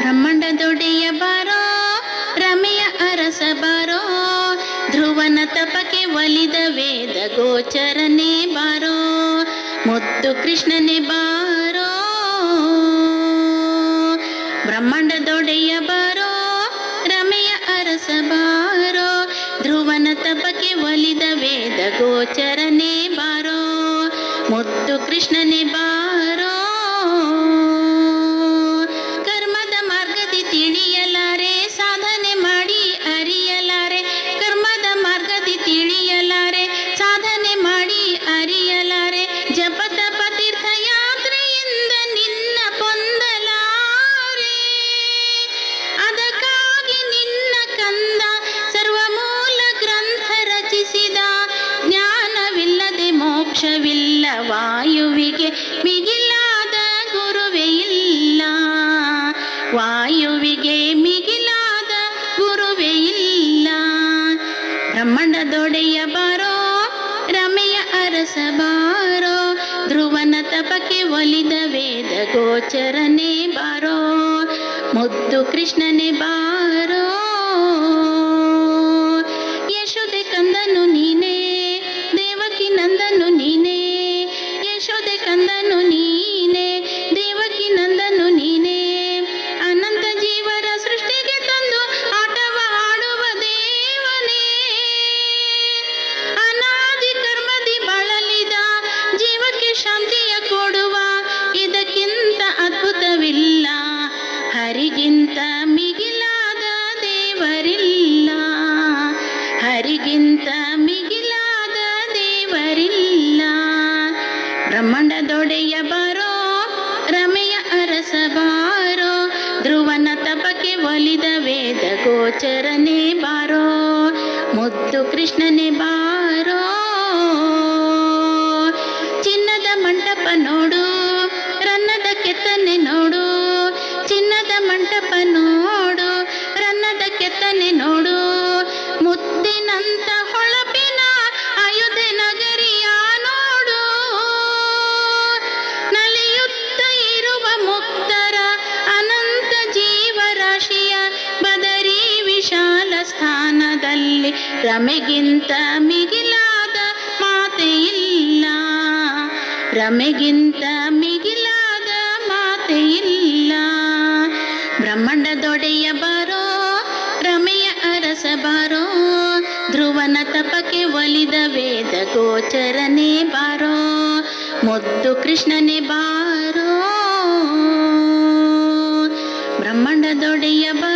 ಬ್ರಹ್ಮಾಂಡದೊಡೆಯ ಬಾರೋ ರಮೆಯ ಅರಸ ಬಾರೋ ಧ್ರುವನ ತಪಕ್ಕೆ ಒಲಿದ ವೇದ ಗೋಚರನೆ ಬಾರೋ ಮುದ್ದು ಕೃಷ್ಣನೆ ಬಾರೋ ಬ್ರಹ್ಮಾಂಡದೊಡೆಯ ಬಾರೋ ರಮೆಯ ಅರಸ ಬಾರೋ ಧ್ರುವನ ತಪಕ್ಕೆ ಒಲಿದ ವೇದ ಗೋಚರನೆ ಬಾರೋ ಮುದ್ದು ಕೃಷ್ಣನೆ ಬಾರೋ ಕರ್ಮದ ಮಾರ್ಗದಿ ತಿಳಿಯಲಾರೆ ಸಾಧನೆ ಮಾಡಿ ಅರಿಯಲಾರೆ ಕರ್ಮದ ಮಾರ್ಗದಿ ತಿಳಿಯಲಾರೆ ಸಾಧನೆ ಮಾಡಿ ಅರಿಯಲಾರೆ ಜಪ ತಪ ತೀರ್ಥ ಯಾತ್ರೆಯಿಂದ ನಿನ್ನ ಪೊಂದಲಾರೆ ಅದಕ್ಕಾಗಿ ನಿನ್ನ ಕಂದ ಸರ್ವಮೂಲ ಗ್ರಂಥ ರಚಿಸಿದ ಜ್ಞಾನವಿಲ್ಲದೆ ಮೋಕ್ಷವಿಲ್ಲ ವಾಯುವಿಗೆ ಮಿಗಿಲಾದ ಗುರುವೇ ಇಲ್ಲ ವಾಯುವಿಗೆ ಮಿಗಿಲಾದ ಗುರುವೇ ಇಲ್ಲ ಬ್ರಹ್ಮಾಂಡದೊಡೆಯ ಬಾರೋ ರಮೆಯ ಅರಸ ಬಾರೋ ಧ್ರುವನ ತಪಕ್ಕೆ ಒಲಿದ ವೇದ ಗೋಚರನೆ ಬಾರೋ ಮುದ್ದು ಕೃಷ್ಣನೆ ಬಾರೋ ಯಶೋದೆ ಕಂದನು ನೀನೇ ದೇವಕಿ ನಂದನು ನೀನೇ ಯಶೋದೆ ಕಂದನು ನೀನೇ ದೇವಕಿ ನಂದನು ನೀನೇ ಅನಂತ ಜೀವರ ಸೃಷ್ಟಿಗೆ ತಂದು ಆಟವ ಆಡುವ ದೇವನೇ ಅನಾದಿ ಕರ್ಮದಿ ಬಳಲಿದ ಜೀವಕ್ಕೆ ಶಾಂತಿಯ ಕೊಡುವ ಇದಕ್ಕಿಂತ ಅದ್ಭುತವಿಲ್ಲ ಹರಿಗಿಂತ ಮಿಗಿಲಾದ ದೇವರಿಲ್ಲ ಹರಿಗಿಂತ ಮಿಗಿಲಾದ ದೇವರಿಲ್ಲ ಬ್ರಹ್ಮಾಂಡದೊಡೆಯ ಬಾರೋ ರಮೆಯ ಅರಸ ಬಾರೋ ಧ್ರುವನ ತಪಕ್ಕೆ ಒಲಿದ ವೇದ ಗೋಚರನೆ ಬಾರೋ ಮುದ್ದು ಕೃಷ್ಣನೆ ಬಾರೋ ಚಿನ್ನದ ಮಂಟಪ ನೋಡು ರನ್ನದ ಕೆತ್ತನೆ ನೋಡು ಚಿನ್ನದ ಮಂಟಪ ನೋಡು ರನ್ನದ ಕೆತ್ತನೆ ನೋಡು ಮುತ್ತಿನಂತ ಹೊಳಪಿನ ಅಯೋಧ್ಯೆ ನಗರಿಯ ನೋಡು ನಲಿಯುತ್ತ ಇರುವ ಮುಕ್ತರ ಅನಂತ ಜೀವರಾಶಿಯ ಬದರಿ ವಿಶಾಲ ಸ್ಥಾನದಲ್ಲಿ ರಮೆಗಿಂತ ಮಿಗಿಲಾದ ಮಾತೆ ಇಲ್ಲ ರಮೆಗಿಂತ ಮಿಗಿಲಾದ ಮಾತೆ ಇಲ್ಲ ಬ್ರಹ್ಮಾಂಡದೊಡೆಯ ಬಾರೋ ರಮೆಯ ಅರಸ ಬಾರೋ ಧ್ರುವನ ತಪಕ್ಕೆ ಒಲಿದ ವೇದ ಗೋಚರನೆ ಬಾರೋ ಮುದ್ದು ಕೃಷ್ಣನೆ ಬಾರೋ ಬ್ರಹ್ಮಾಂಡದೊಡೆಯ ಬಾ